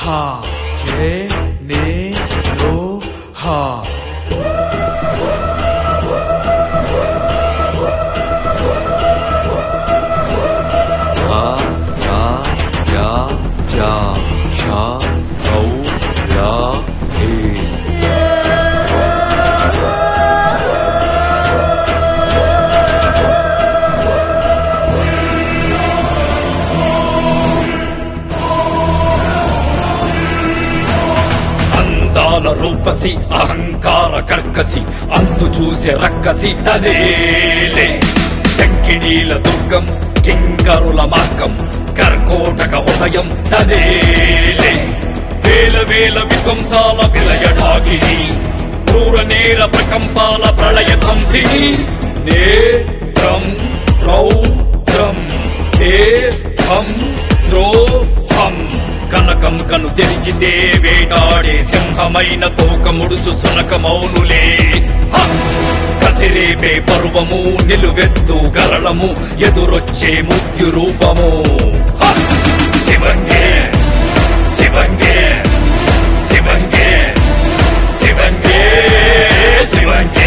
హా ఏ నే నో హా హా యా యా యా షా ఔ లా ఏ అందాల రూపసి అహంకార కర్కసి అంతు చూసే రక్కసి తనేలే శంకిణీల దుర్గం కింకరుల మార్గం కర్కోటక హృదయం తనేలే వేల వేల విధ్వంసాల విలయడాగిని క్రూర నేర ప్రకంపాల ప్రళయ ధ్వంసిని నేత్రం రౌద్రం దేహం ద్రోహం కనకం కను తెరిచితే వేటాడే సింహమైన తోక ముడుచు సునక మౌనులే హ! కసిరేపే పర్వము నిలువెత్తు గరళము ఎదురొచ్చే మృత్యు రూపము హ! శివంగే శివంగే శివంగే శివంగే శివంగే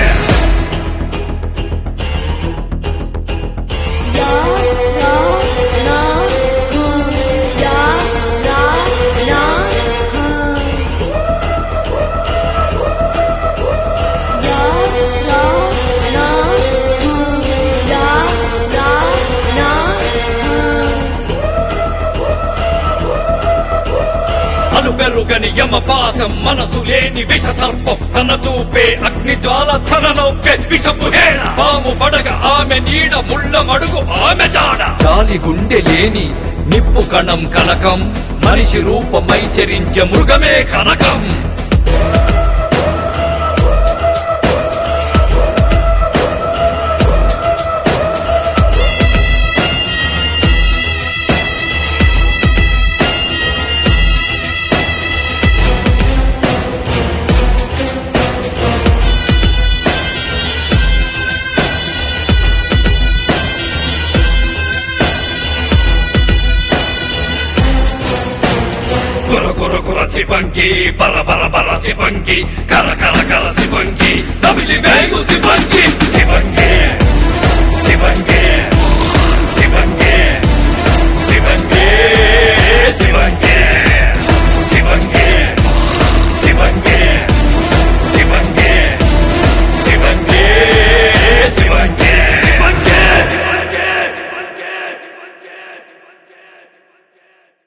Ya ra na ha ya ra na ha Ya ra na ha ya ra na ha అనుపెరుగని యమ పాసం మనసు లేని విష సర్పం తన చూపే అగ్ని జ్వాల తన నొప్పే విషపు హేళ పాము పడగ ఆమె నీడ ముళ్ళ మడుగు ఆమె జాడ జాలి గుండె లేని నిప్పు కణం కనకం మనిషి రూపమై చరించే మృగమే కనకం గుర గుర గుర శివంగి బర బర బర శివంగి కర కర కర శివంగి తమిళి వేగు శివంగి శివంగి శివంగి శివంగి శివంగి శివంగి